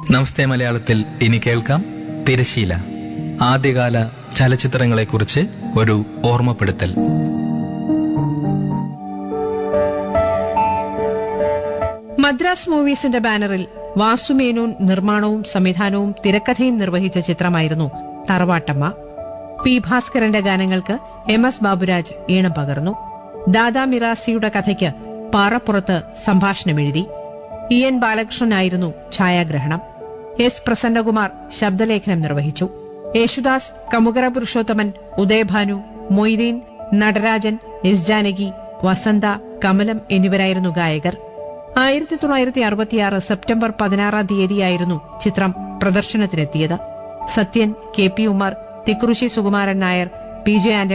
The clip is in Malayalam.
നമസ്തേ മലയാളത്തിൽ ഇനി കേൾക്കാം തിരശീല ആദ്യകാല ചലച്ചിത്രങ്ങളെക്കുറിച്ച് ഒരു ഓർമ്മപ്പെടുത്തൽ മദ്രാസ് മൂവീസിന്റെ ബാനറിൽ വാസുമേനോൻ നിർമ്മാണവും സംവിധാനവും തിരക്കഥയും നിർവഹിച്ച ചിത്രമായിരുന്നു തറവാട്ടമ്മ പി ഭാസ്കരന്റെ ഗാനങ്ങൾക്ക് എം എസ് ബാബുരാജ് ഈണം പകർന്നു ദാദാ മിറാസിയുടെ കഥയ്ക്ക് പാറപ്പുറത്ത് സംഭാഷണമെഴുതി ഇ എൻ ബാലകൃഷ്ണനായിരുന്നു ഛായാഗ്രഹണം എസ് പ്രസന്നകുമാർ ശബ്ദലേഖനം നിർവഹിച്ചു യേശുദാസ് കമുകര പുരുഷോത്തമൻ ഉദയഭാനു മൊയ്തീൻ നടരാജൻ എസ് ജാനകി വസന്ത കമലം എന്നിവരായിരുന്നു ഗായകർ ആയിരത്തി തൊള്ളായിരത്തി അറുപത്തിയാറ് സെപ്റ്റംബർ പതിനാറാം തീയതിയായിരുന്നു ചിത്രം പ്രദർശനത്തിനെത്തിയത് Sathyan K P Ummer Thikkurissy Sukumaran Nair P J Antony